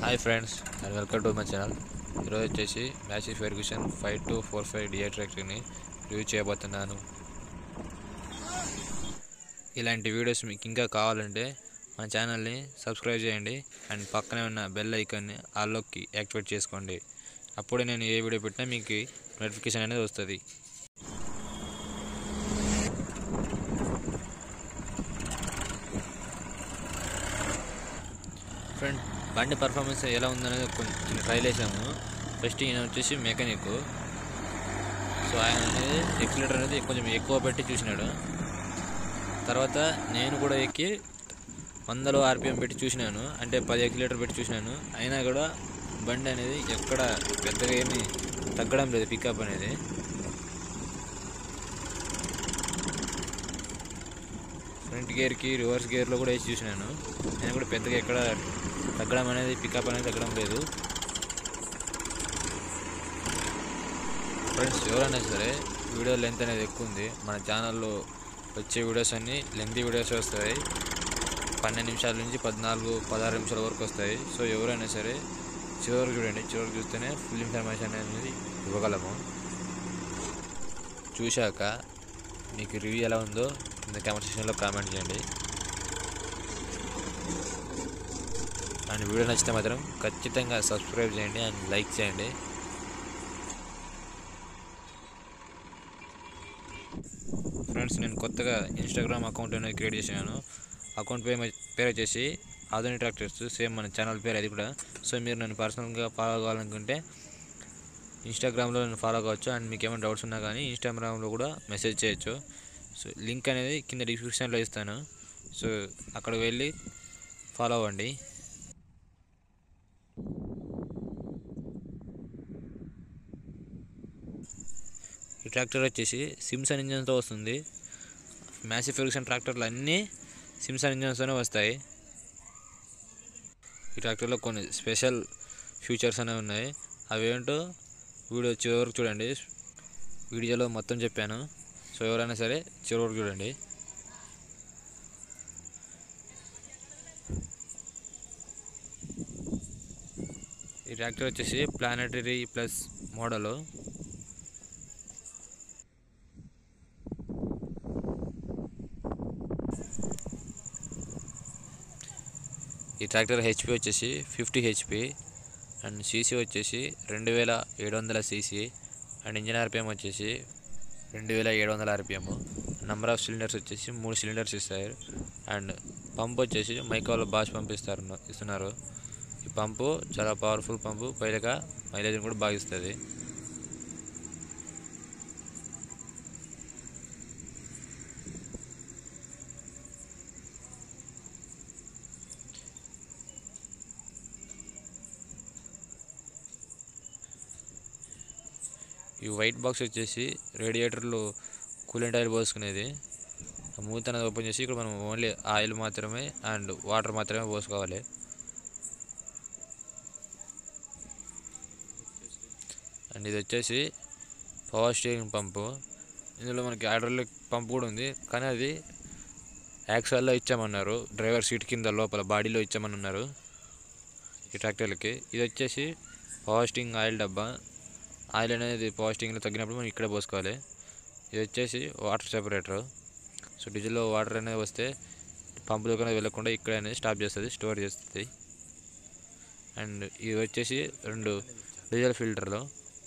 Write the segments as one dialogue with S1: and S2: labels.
S1: hi friends and welcome to my channel ఈరోజు వచ్చేసి Massey Ferguson five two four five DI ట్రాక్టర్ని review చేయబోతున్నాను ఇలాంటి వీడియోస్ మీకు ఇంకా కావాలంటే మన ఛానల్ని సబ్స్క్రైబ్ చేయండి అండ్ పక్కనే ఉన్న బెల్ ఐకాన్ని ఆల్లోకి యాక్టివేట్ చేసుకోండి అప్పుడే నేను ఏ వీడియో పెట్టినా మీకు నోటిఫికేషన్ అనేది వస్తుంది ఫ్రెండ్ బండి పర్ఫార్మెన్స్ ఎలా ఉందనేది కొంచెం ట్రైల్ వేసాము ఫస్ట్ ఈయన వచ్చేసి మెకానిక్ సో ఆయన అనేది ఎక్సిలేటర్ అనేది కొంచెం ఎక్కువ పెట్టి చూసినాడు తర్వాత నేను కూడా ఎక్కి వందలో ఆర్పిఎం పెట్టి చూసినాను అంటే పది ఎక్సిలేటర్ పెట్టి చూసినాను అయినా కూడా బండి అనేది ఎక్కడ పెద్దగా ఏమీ తగ్గడం లేదు పికప్ అనేది ఫ్రంట్ గేర్కి రివర్స్ గేర్లో కూడా వేసి చూసినాను నేను కూడా పెద్దగా ఎక్కడ తగ్గడం అనేది పికప్ అనేది తగ్గడం లేదు ఫ్రెండ్స్ ఎవరైనా సరే వీడియో లెంత్ అనేది ఎక్కువ ఉంది మన ఛానల్లో వచ్చే వీడియోస్ అన్నీ లెంతీ వీడియోస్ వస్తాయి పన్నెండు నిమిషాల నుంచి పద్నాలుగు పదహారు నిమిషాల వరకు వస్తాయి సో ఎవరైనా సరే చివరికి చూడండి చివరికి చూస్తేనే ఫుల్ ఇన్ఫర్మేషన్ అనేది ఇవ్వగలము చూశాక మీకు రివ్యూ ఎలా ఉందో కింద కామెంట్ సెక్షన్లో కామెంట్ చేయండి అండ్ వీడియో నచ్చితే మాత్రం ఖచ్చితంగా సబ్స్క్రైబ్ చేయండి అండ్ లైక్ చేయండి ఫ్రెండ్స్ నేను కొత్తగా ఇన్స్టాగ్రామ్ అకౌంట్ అనేది క్రియేట్ చేశాను అకౌంట్ పేరు పేరు వచ్చేసి ఆధునిక ట్రాక్టర్స్ సేమ్ మన ఛానల్ పేరు అది కూడా సో మీరు నన్ను పర్సనల్గా ఫాలో కావాలనుకుంటే ఇన్స్టాగ్రామ్లో నన్ను ఫాలో కావచ్చు అండ్ మీకు ఏమైనా డౌట్స్ ఉన్నా కానీ ఇన్స్టాగ్రామ్లో కూడా మెసేజ్ చేయొచ్చు సో లింక్ అనేది కింద డిస్క్రిప్షన్లో ఇస్తాను సో అక్కడికి వెళ్ళి ఫాలో అవ్వండి ఈ ట్రాక్టర్ వచ్చేసి సిమ్సన్ ఇంజన్తో వస్తుంది మ్యాసి ఫెర్గుసన్ ట్రాక్టర్లు అన్నీ సిమ్సన్ ఇంజన్స్తోనే వస్తాయి ఈ ట్రాక్టర్లో కొన్ని స్పెషల్ ఫీచర్స్ అనేవి ఉన్నాయి అవి ఏంటో వీడియో చివరి వరకు చూడండి వీడియోలో మొత్తం చెప్పాను సో ఎవరైనా సరే చివరి వరకు చూడండి ఈ ట్రాక్టర్ వచ్చేసి ప్లానటరీ ప్లస్ మోడలు ఈ ట్రాక్టర్ హెచ్పి వచ్చేసి ఫిఫ్టీ హెచ్పి అండ్ సీసీ వచ్చేసి రెండు వేల ఏడు వందల సీసీ అండ్ ఇంజిన్ ఆర్పిఎం వచ్చేసి రెండు వేల ఏడు వందల ఆర్పిఎం నెంబర్ ఆఫ్ సిలిండర్స్ వచ్చేసి మూడు సిలిండర్స్ ఇస్తారు అండ్ పంప్ వచ్చేసి మైకోలో బాష్ పంప్ ఇస్తారు ఇస్తున్నారు ఈ పంపు చాలా పవర్ఫుల్ పంపు పైగా మైలేజ్ని కూడా బాగా ఇస్తుంది ఈ వైట్ బాక్స్ వచ్చేసి రేడియేటర్లో కూలెంట్ ఆయిల్ పోసుకునేది ఆ మూత అనేది ఓపెన్ చేసి ఇక్కడ మనం ఓన్లీ ఆయిల్ మాత్రమే అండ్ వాటర్ మాత్రమే పోసుకోవాలి అండ్ ఇది వచ్చేసి పవర్ స్టీరింగ్ పంపు ఇందులో మనకి హైడ్రాలిక్ పంప్ కూడా ఉంది కానీ అది యాక్సల్లో ఇచ్చామన్నారు డ్రైవర్ సీట్ కింద లోపల బాడీలో ఇచ్చామని ఉన్నారు ఈ ట్రాక్టర్లకి ఇది వచ్చేసి పవర్ స్టీరింగ్ ఆయిల్ డబ్బా ఆయిల్ అనేది పాజిటింగ్లో తగ్గినప్పుడు మనం ఇక్కడే పోసుకోవాలి ఇది వచ్చేసి వాటర్ సెపరేటర్ సో డీజిల్లో వాటర్ అనేది వస్తే పంపు దగ్గర వెళ్ళకుండా ఇక్కడ అనేది స్టాప్ చేస్తుంది స్టోర్ చేస్తుంది అండ్ ఇది వచ్చేసి రెండు డీజిల్ ఫిల్టర్లు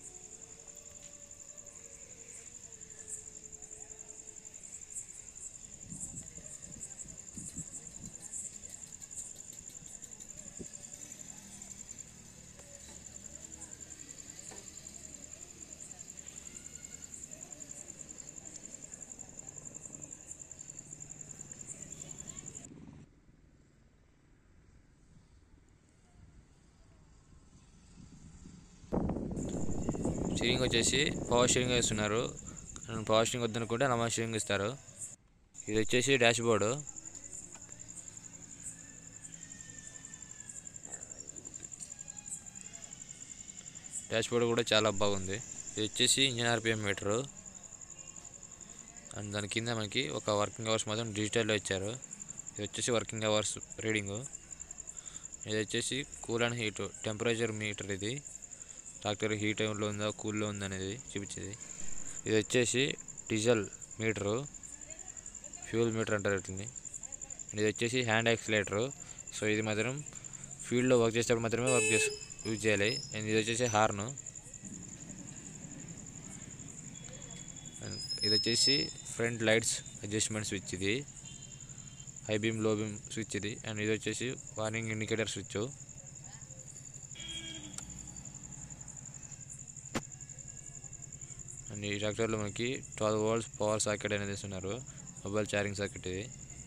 S1: స్టీరింగ్ వచ్చేసి పవర్ స్టీరింగ్ ఇస్తున్నారు పవర్ స్టీరింగ్ వద్దనుకుంటే నార్మల్ స్టీరింగ్ ఇస్తారు ఇది వచ్చేసి డాష్ బోర్డు డాష్ బోర్డు కూడా చాలా బాగుంది ఇది వచ్చేసి ఇంజిన్ ఆర్పిఎం మీటరు అండ్ దాని కింద మనకి ఒక వర్కింగ్ అవర్స్ మాత్రం డిజిటల్లో ఇచ్చారు ఇది వచ్చేసి వర్కింగ్ అవర్స్ రీడింగు ఇది వచ్చేసి cool and heat temperature meter ఇది ట్రాక్టర్ హీట్ లో ఉందా కూల్లో ఉందా అనేది చూపించేది ఇది వచ్చేసి డీజిల్ మీటరు ఫ్యూల్ మీటర్ అంటారు వీటిని ఇది వచ్చేసి హ్యాండ్ యాక్సిలేటరు సో ఇది మాత్రం ఫీల్డ్లో వర్క్ చేసేటప్పుడు మాత్రమే వర్క్ చేసి యూజ్ చేయాలి అండ్ ఇది వచ్చేసి హార్న్ ఇది వచ్చేసి ఫ్రంట్ లైట్స్ అడ్జస్ట్మెంట్ స్విచ్ ఇది high beam low beam switch ఇది అండ్ ఇది వచ్చేసి వార్నింగ్ ఇండికేటర్ స్విచ్ అండ్ ఈ ట్రాక్టర్లో మనకి ట్వెల్వ్ వోల్ట్స్ పవర్ సాకెట్ అనేది ఇస్తున్నారు మొబైల్ ఛార్జింగ్ సాకెట్ ఇది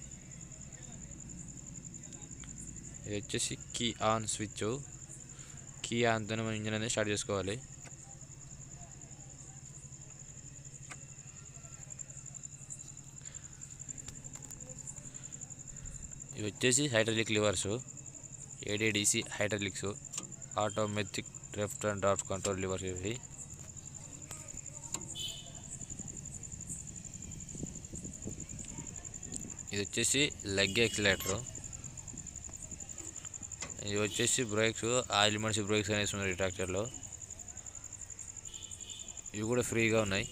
S1: ఇది వచ్చేసి కీ ఆన్ స్విచ్ కీ ఆన్తోనే మన ఇంజన్ అనేది స్టార్ట్ చేసుకోవాలి ఇవి వచ్చేసి hydraulic levers ADDC hydraulics automatic drift and draft control levers ఇవి ఇది వచ్చేసి లెగ్ యాక్సిలేటర్ ఇది వచ్చేసి బ్రేక్స్ ఆయిల్ మనిషి బ్రేక్స్ అనేసి ఉన్నాయి ఈ ట్రాక్టర్లో ఇవి కూడా ఫ్రీగా ఉన్నాయి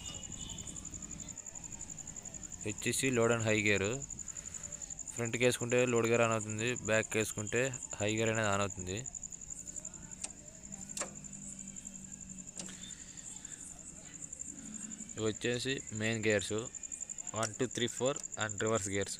S1: ఇది వచ్చేసి లోడ్ అండ్ హై గేర్ ఫ్రంట్కి వేసుకుంటే లోడ్ గేర్ ఆన్ అవుతుంది బ్యాక్ వేసుకుంటే హై గేర్ అనేది ఆన్ అవుతుంది ఇవి వచ్చేసి main gears one two three four and reverse gears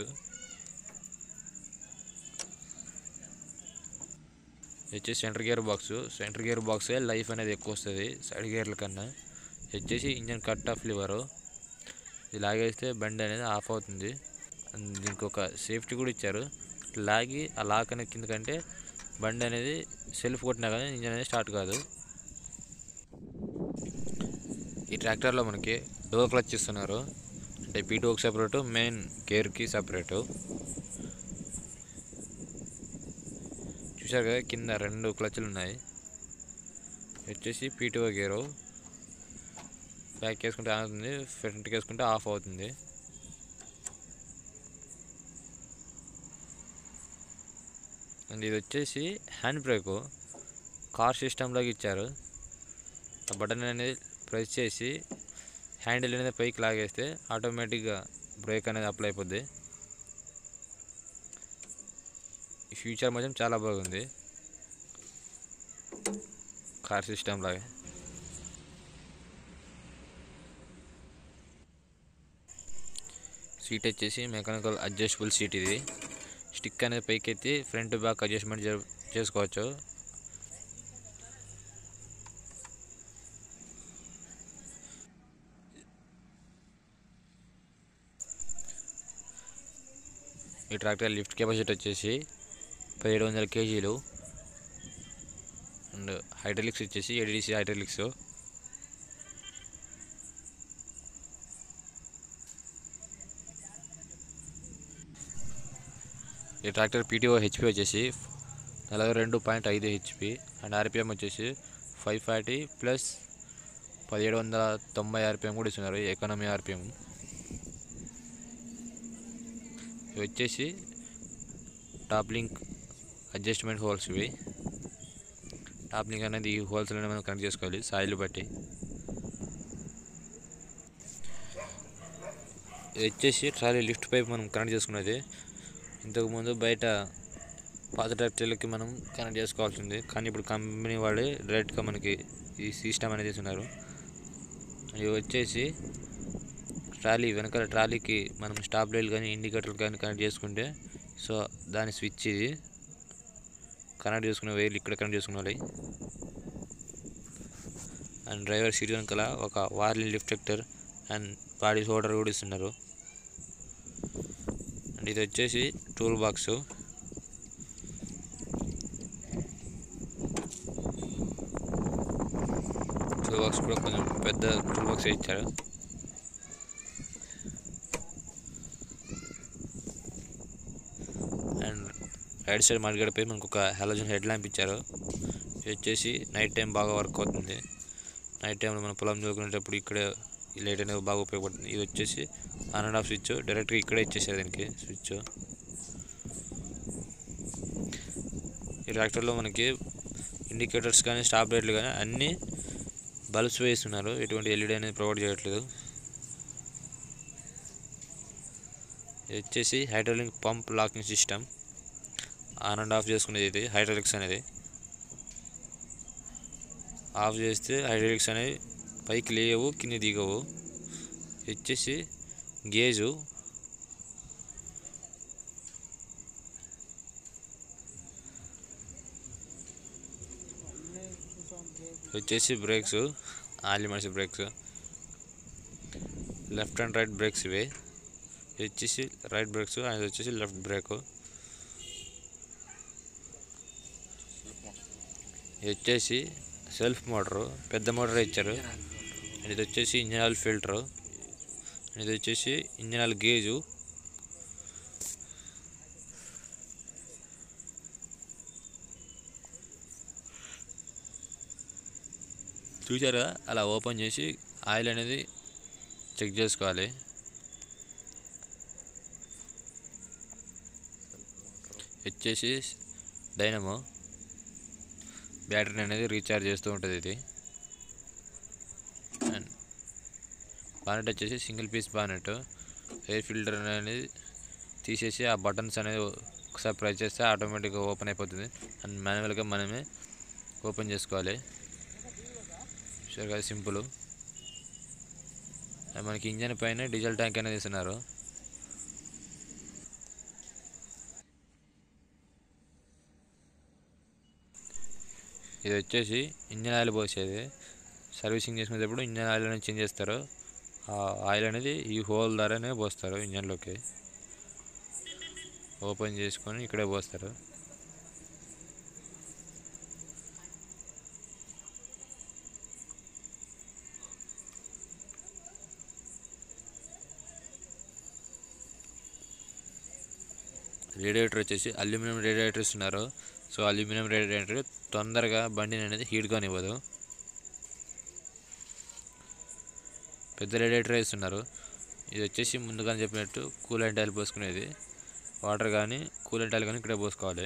S1: ఇది వచ్చేసి center gear box center gear బాక్సే లైఫ్ అనేది ఎక్కువ వస్తుంది సైడ్ గేర్ల కన్నా ఇది వచ్చేసి ఇంజన్ కట్ ఆఫ్ లివరు ఇది లాగేస్తే బండి అనేది ఆఫ్ అవుతుంది అండ్ దీనికి ఒక సేఫ్టీ కూడా ఇచ్చారు లాగి ఆ లాక్ అనేది కిందకంటే బండి అనేది సెల్ఫ్ కొట్టినా కానీ ఇంజన్ అనేది స్టార్ట్ కాదు ఈ ట్రాక్టర్లో మనకి డోర్ క్లచ్ ఇస్తున్నారు అంటే పీటోకి సపరేటు మెయిన్ గేర్కి సపరేటు చూశారు కదా కింద రెండు క్లచ్లు ఉన్నాయి వచ్చేసి పీటీఓ గేరు బ్యాక్ వేసుకుంటే ఆన్ అవుతుంది ఫ్రంట్కి వేసుకుంటే ఆఫ్ అవుతుంది అండ్ ఇది వచ్చేసి హ్యాండ్ బ్రేక్ కార్ సిస్టంలోకి ఇచ్చారు ఆ బటన్ అనేది ప్రెస్ చేసి హ్యాండిల్ అనేది పైకి లాగేస్తే ఆటోమేటిక్గా బ్రేక్ అనేది అప్లై అయిపోద్ది ఈ ఫ్యూచర్ మాత్రం చాలా బాగుంది కార్ సిస్టమ్ లాగా సీట్ వచ్చేసి మెకానికల్ అడ్జస్టబుల్ సీట్ ఇది స్టిక్ అనేది పైకి ఎత్తి ఫ్రంట్ బ్యాక్ అడ్జస్ట్మెంట్ చేసుకోవచ్చు ఈ ట్రాక్టర్ లిఫ్ట్ కెపాసిటీ వచ్చేసి పదిహేడు వందల కేజీలు అండ్ హైడ్రాలిక్స్ వచ్చేసి ఏడిసి హైడ్రాలిక్స్ ఈ ట్రాక్టర్ పీటీఓ హెచ్పి వచ్చేసి నలభై రెండు పాయింట్ ఐదు హెచ్పి అండ్ ఆర్పిఎం వచ్చేసి ఫైవ్ ఫార్టీ ప్లస్ పదిహేడు వందల తొంభై ఆర్పిఎం కూడా ఇస్తున్నారు ఎకానమీ ఆర్పిఎం ఇవి వచ్చేసి టాప్ లింక్ అడ్జస్ట్మెంట్ హోల్స్ ఇవి టాప్ లింక్ అనేది ఈ హోల్స్లోనే మనం కనెక్ట్ చేసుకోవాలి సాయిల్ బట్టి ఇది వచ్చేసి ట్రాలీ లిఫ్ట్ పైప్ మనం కనెక్ట్ చేసుకున్నది ఇంతకుముందు బయట పాత ట్రాక్టర్లకి మనం కనెక్ట్ చేసుకోవాల్సి ఉంది కానీ ఇప్పుడు కంపెనీ వాళ్ళే డైరెక్ట్గా మనకి ఈ సిస్టమ్ అనేది ఇస్తున్నారు ఇవి వచ్చేసి ట్రాలీ వెనకాల ట్రాలీకి మనం స్టాప్ లైట్ కానీ ఇండికేటర్లు కానీ కనెక్ట్ చేసుకుంటే సో దాని స్విచ్ ఇది కనెక్ట్ చేసుకునే వైర్లు ఇక్కడ కనెక్ట్ చేసుకోవాలి అండ్ డ్రైవర్ సీట్ వెనకాల ఒక వార్లిన్ లిఫ్టెక్టర్ అండ్ బాడీ హోల్డర్ కూడా ఇస్తున్నారు అండ్ ఇది వచ్చేసి టూల్ బాక్స్ టూల్ బాక్స్ కూడా కొంచెం పెద్ద టూల్ బాక్స్ ఇచ్చారు అండ్ రైట్ సైడ్ మార్కెట్పై మనకు ఒక హెలోజన్ హెడ్ ల్యాంప్ ఇచ్చారు ఇది వచ్చేసి నైట్ టైం బాగా వర్క్ అవుతుంది నైట్ టైంలో మనం పొలం చదువుకునేటప్పుడు ఇక్కడే ఈ లైట్ అనేది బాగా ఉపయోగపడుతుంది ఇది వచ్చేసి ఆన్ అండ్ ఆఫ్ స్విచ్ డైరెక్ట్గా ఇక్కడే ఇచ్చేసారు దీనికి స్విచ్ ఈ ట్రాక్టర్లో మనకి ఇండికేటర్స్ కానీ స్టాప్ లైట్లు కానీ అన్నీ బల్బ్స్ వేస్తున్నారు ఎటువంటి ఎల్ఈడి అనేది ప్రొవైడ్ చేయట్లేదు ఇది వచ్చేసి hydraulic pump locking system on and off చేసుకునేది ఇది హైడ్రోలిక్స్ అనేది ఆఫ్ చేస్తే హైడ్రోలిక్స్ అనేవి పైకి లేవు కింద దిగవు ఇది వచ్చేసి గేజు ఇది వచ్చేసి బ్రేక్స్ ఆలిమర్స్ brakes left and right brakes ఇవి ఇది వచ్చేసి రైట్ బ్రేక్స్ అది వచ్చేసి లెఫ్ట్ బ్రేక్ ఇది వచ్చేసి సెల్ఫ్ మోటరు పెద్ద మోటార్ ఇచ్చారు ఇది వచ్చేసి ఇంజన్ ఆయిల్ ఫిల్టరు ఇది వచ్చేసి ఇంజన్ ఆయిల్ గేజు చూసారా అలా ఓపెన్ చేసి ఆయిల్ అనేది చెక్ చేసుకోవాలి వచ్చేసి డైనమో బ్యాటరీ అనేది రీఛార్జ్ చేస్తూ ఉంటుంది ఇది అండ్ బానెట్ వచ్చేసి single piece bonnet air filter అనేది తీసేసి ఆ బటన్స్ అనేది ఒకసారి ప్రెస్ చేస్తే ఆటోమేటిక్గా ఓపెన్ అయిపోతుంది అండ్ మాన్యువల్గా మనమే ఓపెన్ చేసుకోవాలి సరే కదా సింపుల్ మనకి ఇంజన్ పైన డీజిల్ ట్యాంక్ అనేది ఇస్తున్నారు ఇది వచ్చేసి ఇంజన్ ఆయిల్ పోసేది సర్వీసింగ్ చేసుకునేటప్పుడు ఇంజన్ ఆయిల్ అనేది చేంజ్ చేస్తారు ఆ ఆయిల్ అనేది ఈ హోల్ ద్వారానే పోస్తారు ఇంజన్లోకి ఓపెన్ చేసుకొని ఇక్కడే పోస్తారు రేడియేటర్ వచ్చేసి అల్యూమినియం రేడియేటర్ ఇస్తున్నారు సో అల్యూమినియం రేడియేటర్ తొందరగా బండిని అనేది హీట్ కానివ్వదు పెద్ద రేడియేటర్ ఇస్తున్నారు ఇది వచ్చేసి ముందుగా చెప్పినట్టు కూలెంట్ ఆయిల్ పోసుకునేది వాటర్ కానీ కూలెంట్ ఆయిల్ కానీ ఇక్కడే పోసుకోవాలి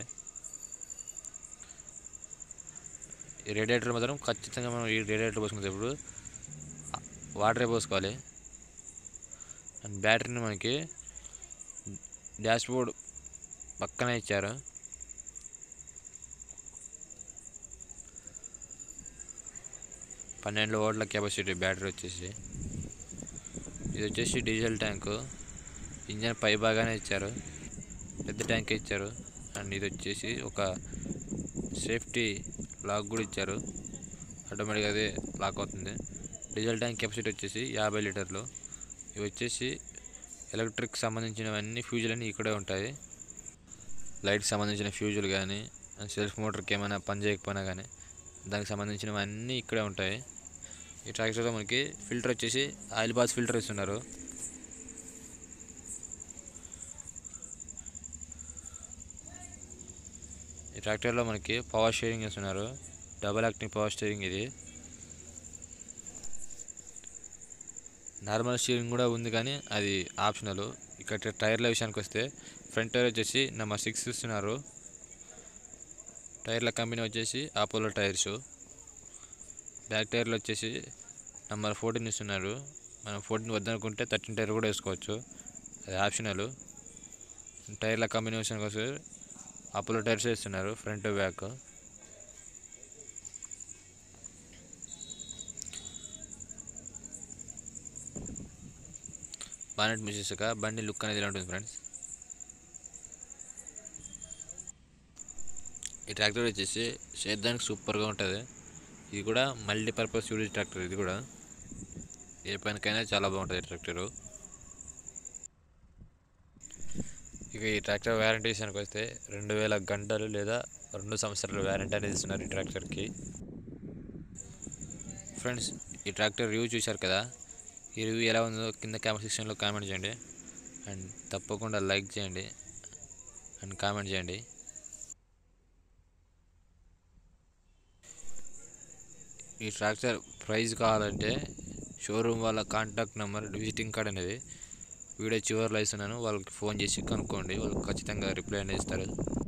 S1: ఈ రేడియేటర్ మాత్రం ఖచ్చితంగా మనం ఈ రేడియేటర్ పోసుకునేటప్పుడు వాటరే పోసుకోవాలి అండ్ బ్యాటరీని మనకి డాష్ బోర్డ్ పక్కనే ఇచ్చారు పన్నెండు ఓట్ల కెపాసిటీ బ్యాటరీ వచ్చేసి ఇది వచ్చేసి డీజిల్ ట్యాంకు ఇంజన్ పై బాగానే ఇచ్చారు పెద్ద ట్యాంక్ ఇచ్చారు అండ్ ఇది వచ్చేసి ఒక సేఫ్టీ లాక్ కూడా ఇచ్చారు ఆటోమేటిక్గా అదే లాక్ అవుతుంది డీజిల్ ట్యాంక్ కెపాసిటీ వచ్చేసి యాభై లీటర్లు ఇవి వచ్చేసి ఎలక్ట్రిక్ సంబంధించినవన్నీ ఫ్యూజులు అన్నీ ఇక్కడే ఉంటాయి లైట్కి సంబంధించిన ఫ్యూజులు కానీ సెల్ఫ్ మోటార్కి ఏమైనా పని చేయకపోయినా కానీ దానికి సంబంధించినవి అన్నీ ఇక్కడే ఉంటాయి ఈ ట్రాక్టర్లో మనకి ఫిల్టర్ వచ్చేసి ఆయిల్ బాస్ ఫిల్టర్ ఇస్తున్నారు ఈ ట్రాక్టర్లో మనకి పవర్ షేరింగ్ ఇస్తున్నారు డబల్ యాక్టింగ్ పవర్ స్టీరింగ్ ఇది నార్మల్ స్టీరింగ్ కూడా ఉంది కానీ అది ఆప్షనల్ ఇక్కడ టైర్ల విషయానికి వస్తే ఫ్రంట్ టైర్ వచ్చేసి నెంబర్ సిక్స్ ఇస్తున్నారు టైర్ల కంపెనీ వచ్చేసి అపోలో టైర్స్ బ్యాక్ టైర్లు వచ్చేసి నెంబర్ ఫోర్టీన్ ఇస్తున్నారు మనం ఫోర్టీన్ వద్దనుకుంటే థర్టీన్ టైర్ కూడా వేసుకోవచ్చు అది ఆప్షనల్ టైర్ల కంపెనీ విషయానికి వస్తే అపోలో టైర్స్ ఇస్తున్నారు ఫ్రంట్ బ్యాక్ బానెట్ మూసేసాక బండి లుక్ అనేది ఇలా ఉంటుంది ఫ్రెండ్స్ ఈ ట్రాక్టర్ వచ్చేసి సేద్యానికి సూపర్గా ఉంటుంది ఇది కూడా మల్టీపర్పస్ యూజ్ ట్రాక్టర్ ఇది కూడా ఏ పనికైనా చాలా బాగుంటుంది ఈ ట్రాక్టరు ఇక ఈ ట్రాక్టర్ వ్యారంటీ విషయానికి వస్తే రెండు వేల గంటలు లేదా రెండు సంవత్సరాల వ్యారంటీ అనేది ఇస్తున్నారు ఈ ట్రాక్టర్కి ఫ్రెండ్స్ ఈ ట్రాక్టర్ రివ్యూ చూశారు కదా ఈ రివ్యూ ఎలా ఉందో కింద కామెంట్ సెక్షన్లో కామెంట్ చేయండి అండ్ తప్పకుండా లైక్ చేయండి అండ్ కామెంట్ చేయండి ఈ ట్రాక్టర్ ప్రైస్ కావాలంటే షోరూమ్ వాళ్ళ కాంటాక్ట్ నెంబర్ విజిటింగ్ కార్డ్ అనేది వీడియో చివరిలో ఇస్తున్నాను వాళ్ళకి ఫోన్ చేసి కనుక్కోండి వాళ్ళు ఖచ్చితంగా రిప్లై అనేది ఇస్తారు